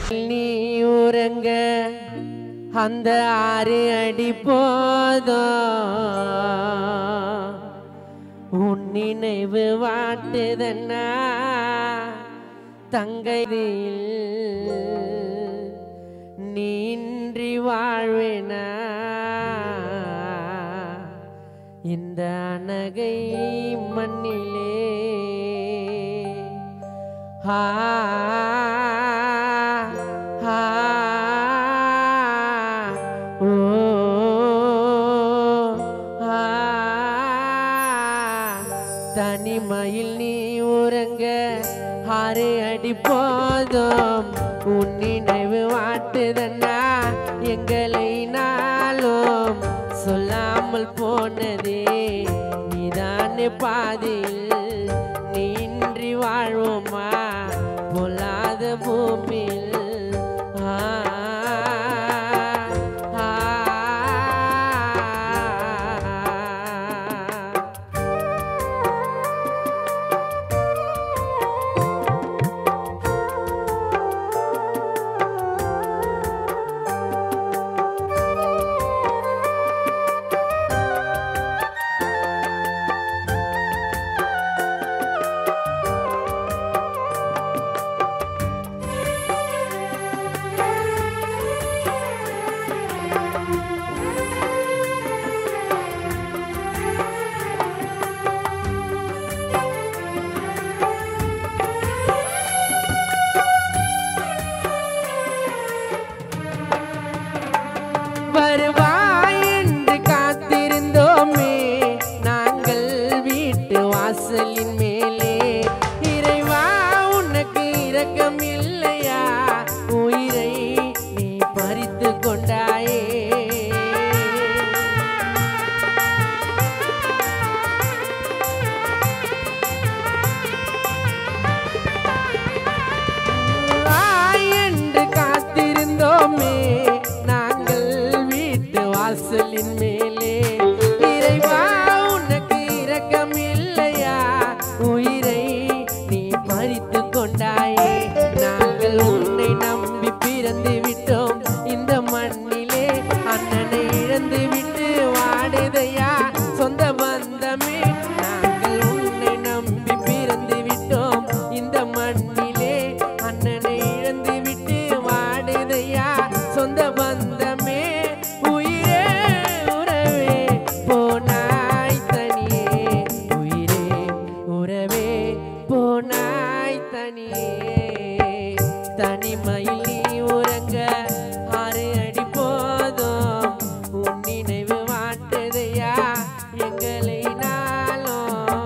நீ உறங்க அந்த ஆறு அடி போதும் உன் நினைவு வாட்டுதன்னா தங்கையில் நீன்றி வாழ்வேனா இந்த அனகை மண்ணிலே ஹா ஹா ஓ ஆ தனிமையில் நீ உறங்க ஆறு அடி போதும் உன் நினைவு வாட்டுதன்னா எங்களை நாளும் சொல்லாமல் போனதே நீதானே பாதியில் நீன்றி வாழ்வோமா பொல்லாத பூமியில் ஆ ஆ, ஆ வருவாய் என்று காத்திருந்தோமே நாங்கள் வீட்டு வாசலின் மேலே இறைவா உனக்கு இரக்கம் இல்லையா உயிரை நீ பறித்து கொண்டாயே வருவாய் என்று காத்திருந்தோமே நாங்கள் வீட்டு வாசலின் மேலே இறைவா உனக்கு இரக்கம் இல்லையா உயிரை நீ பறித்து கொண்டாயே நாங்கள் உன்னை நம்பி பிறந்து விட்டோம் இந்த மண்ணிலே அண்ணனை இழந்து விட்டு வாடுதையா சொந்த பந்தமே நாங்கள் உன்னை நம்பி பிறந்து விட்டோம் இந்த மண்ணிலே அண்ணனை இழந்து விட்டு வாடுதையா சொந்த பந்தமே உயிரே உறவே போனாய் தனியே உயிரே உறவே போனாய் தனியே தனிமையில் நீ உறங்க ஆறு அடி போதும் உன் நினைவு வாட்டுதையா எங்களை நாளும்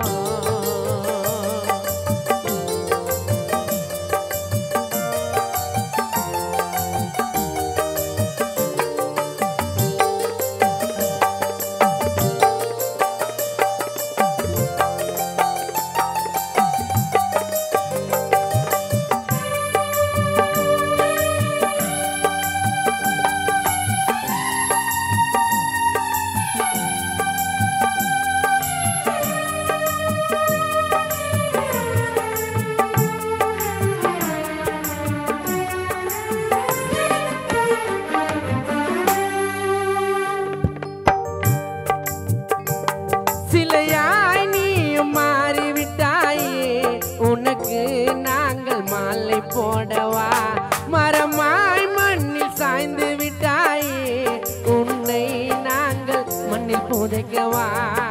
சிலையாய் நீயும் மாறிவிட்டாயே உனக்கு நாங்கள் மாலை போடவா மரமாய் மண்ணில் சாய்ந்து விட்டாயே உன்னை நாங்கள் மண்ணில் புதைக்கவா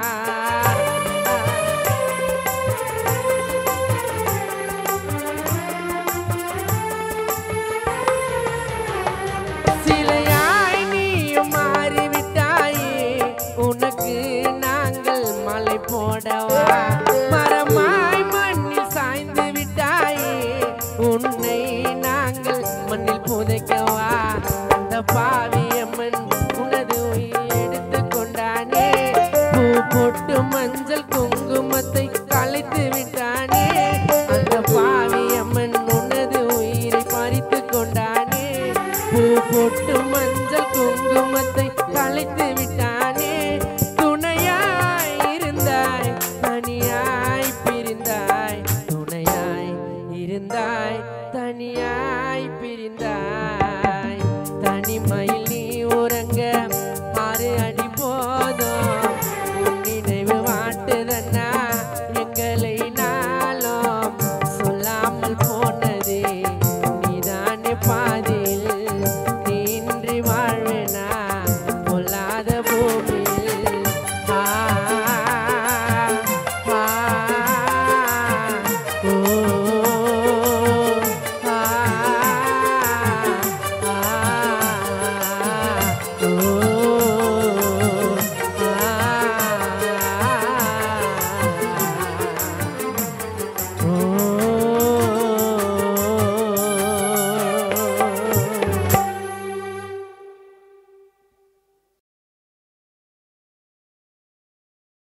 சிலையாய் நீயும் மாறிவிட்டாயே உனக்கு நாங்கள் மலை போடவா மரமாய் மண்ணில் சாய்ந்து விட்டாயே உன்னை நாங்கள் மண்ணில் புதைக்கவா அந்த பாவியம்மன் உனது உயிர் எடுத்து கொண்டானே பூ போட்டு மஞ்சள் குங்குமத்தை கலைத்து விட்டானே அந்த பாவியம்மன் உனது உயிரை பறித்து கொண்டானே பூ போட்டு மஞ்சள் குங்குமத்தை கலைத்து விட்டானே துணையாய் இருந்தாய் தனியாய் பிரிந்தாய் துணையாய் இருந்தாய் தனியாய் பிரிந்தாய்